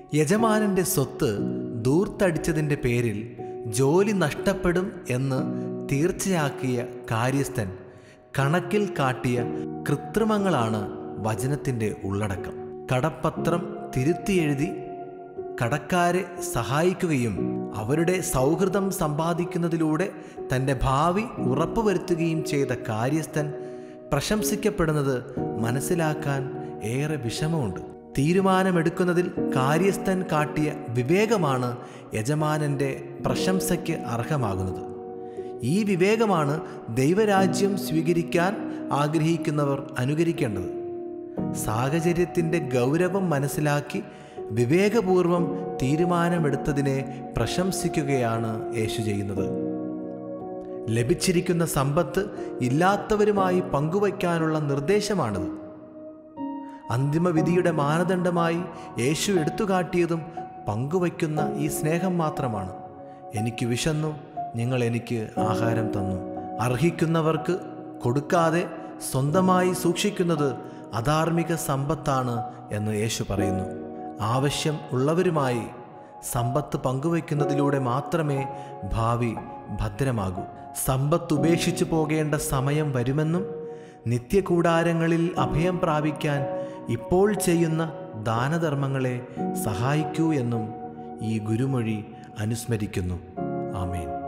യജമാനന്റെ സ്വത്ത് ദൂർത്തടിച്ചതിൻ്റെ പേരിൽ ജോലി നഷ്ടപ്പെടും എന്ന് തീർച്ചയാക്കിയ കാര്യസ്ഥൻ കണക്കിൽ കാട്ടിയ കൃത്രിമങ്ങളാണ് വചനത്തിൻ്റെ ഉള്ളടക്കം കടപ്പത്രം തിരുത്തിയെഴുതി കടക്കാരെ സഹായിക്കുകയും അവരുടെ സൗഹൃദം സമ്പാദിക്കുന്നതിലൂടെ തൻ്റെ ഭാവി ഉറപ്പുവരുത്തുകയും ചെയ്ത കാര്യസ്ഥൻ പ്രശംസിക്കപ്പെടുന്നത് മനസ്സിലാക്കാൻ ഏറെ വിഷമമുണ്ട് തീരുമാനമെടുക്കുന്നതിൽ കാര്യസ്ഥൻ കാട്ടിയ വിവേകമാണ് യജമാനൻ്റെ പ്രശംസയ്ക്ക് അർഹമാകുന്നത് ഈ വിവേകമാണ് ദൈവരാജ്യം സ്വീകരിക്കാൻ ആഗ്രഹിക്കുന്നവർ അനുകരിക്കേണ്ടത് സാഹചര്യത്തിൻ്റെ ഗൗരവം മനസ്സിലാക്കി വിവേകപൂർവം തീരുമാനമെടുത്തതിനെ പ്രശംസിക്കുകയാണ് യേശു ചെയ്യുന്നത് ലഭിച്ചിരിക്കുന്ന സമ്പത്ത് ഇല്ലാത്തവരുമായി പങ്കുവയ്ക്കാനുള്ള നിർദ്ദേശമാണിത് അന്തിമവിധിയുടെ മാനദണ്ഡമായി യേശു എടുത്തുകാട്ടിയതും പങ്കുവയ്ക്കുന്ന ഈ സ്നേഹം മാത്രമാണ് എനിക്ക് വിശന്നു നിങ്ങൾ എനിക്ക് ആഹാരം തന്നു അർഹിക്കുന്നവർക്ക് കൊടുക്കാതെ സ്വന്തമായി സൂക്ഷിക്കുന്നത് അധാർമിക സമ്പത്താണ് എന്ന് യേശു പറയുന്നു ആവശ്യം ഉള്ളവരുമായി സമ്പത്ത് പങ്കുവയ്ക്കുന്നതിലൂടെ മാത്രമേ ഭാവി ഭദ്രമാകൂ സമ്പത്ത് ഉപേക്ഷിച്ചു പോകേണ്ട സമയം വരുമെന്നും നിത്യകൂടാരങ്ങളിൽ അഭയം പ്രാപിക്കാൻ ഇപ്പോൾ ചെയ്യുന്ന ദാനധർമ്മങ്ങളെ സഹായിക്കൂ എന്നും ഈ ഗുരുമൊഴി അനുസ്മരിക്കുന്നു ആമേൻ